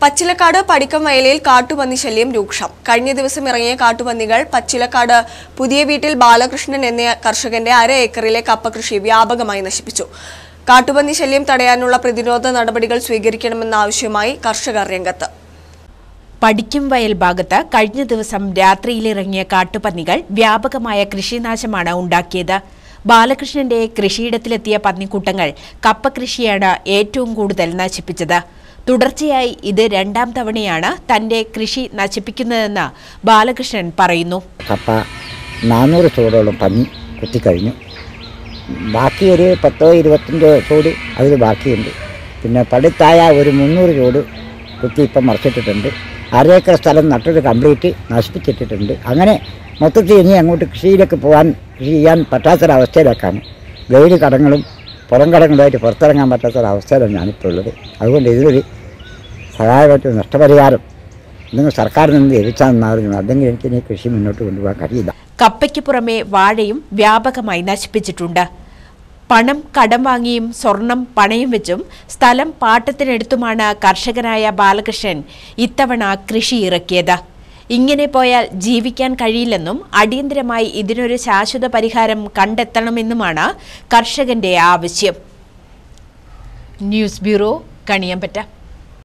പച്ചിലക്കാട് പടിക്കം വയലിൽ കാട്ടുപന്നി ശല്യം രൂക്ഷം കഴിഞ്ഞ ദിവസം ഇറങ്ങിയ കാട്ടുപന്നികൾ പച്ചിലക്കാട് പുതിയ വീട്ടിൽ ബാലകൃഷ്ണൻ എന്ന കർഷകന്റെ അര ഏക്കറിലെ കപ്പ കൃഷി വ്യാപകമായി നശിപ്പിച്ചു കാട്ടുപന്നി ശല്യം തടയാനുള്ള പ്രതിരോധ നടപടികൾ സ്വീകരിക്കണമെന്ന ആവശ്യമായി കർഷകർ രംഗത്ത് പടിക്കും വയൽ ഭാഗത്ത് കഴിഞ്ഞ ദിവസം രാത്രിയിലിറങ്ങിയ കാട്ടുപന്നികൾ വ്യാപകമായ കൃഷിനാശമാണ് ഉണ്ടാക്കിയത് ബാലകൃഷ്ണന്റെ കൃഷിയിടത്തിലെത്തിയ പന്നിക്കൂട്ടങ്ങൾ കപ്പ കൃഷിയാണ് ഏറ്റവും കൂടുതൽ നശിപ്പിച്ചത് തുടർച്ചയായി ഇത് രണ്ടാം തവണയാണ് തന്റെ കൃഷി നശിപ്പിക്കുന്നതെന്ന് ബാലകൃഷ്ണൻ പറയുന്നു കപ്പ നാനൂറ് ചൂടോളം പന്നി കുത്തിക്കഴിഞ്ഞു ബാക്കി ഒരു പത്തോ ഇരുപത്തഞ്ചോ ചൂട് അതിൽ ബാക്കിയുണ്ട് പിന്നെ പടുത്തായ ഒരു മുന്നൂറ് ചൂട് കുത്തി ഇപ്പം മറിച്ചിട്ടിട്ടുണ്ട് അരേക്കർ സ്ഥലം നട്ടത് കംപ്ലീറ്റ് നശിപ്പിച്ചിട്ടിട്ടുണ്ട് അങ്ങനെ മൊത്തത്തിൽ ഇനി അങ്ങോട്ട് കൃഷിയിലേക്ക് പോകാൻ കൃഷി ചെയ്യാൻ പറ്റാത്തൊരവസ്ഥയിലേക്കാണ് വെയിൽ കടങ്ങളും പുറം കടങ്ങളുമായിട്ട് പുറത്തിറങ്ങാൻ പറ്റാത്തൊരവസ്ഥയിലാണ് ഞാനിപ്പോൾ ഉള്ളത് അതുകൊണ്ട് ഇതിലൊരു സഹായമായിട്ട് നഷ്ടപരിഹാരം നിങ്ങൾ സർക്കാരിൽ നിന്ന് ലഭിച്ചാൽ നന്നായിരുന്നു അല്ലെങ്കിൽ എനിക്ക് ഇനി കൃഷി മുന്നോട്ട് കൊണ്ടുപോകാൻ കഴിയില്ല കപ്പയ്ക്ക് പുറമെ വാഴയും വ്യാപകമായി നശിപ്പിച്ചിട്ടുണ്ട് പണം കടം വാങ്ങിയും സ്വർണം പണയം വെച്ചും സ്ഥലം പാട്ടത്തിനെടുത്തുമാണ് കർഷകനായ ബാലകൃഷ്ണൻ ഇത്തവണ കൃഷി ഇറക്കിയത് ഇങ്ങനെ പോയാൽ ജീവിക്കാൻ കഴിയില്ലെന്നും അടിയന്തരമായി ഇതിനൊരു ശാശ്വത പരിഹാരം കണ്ടെത്തണമെന്നുമാണ് കർഷകന്റെ ആവശ്യം ന്യൂസ് ബ്യൂറോ കണിയമ്പറ്റ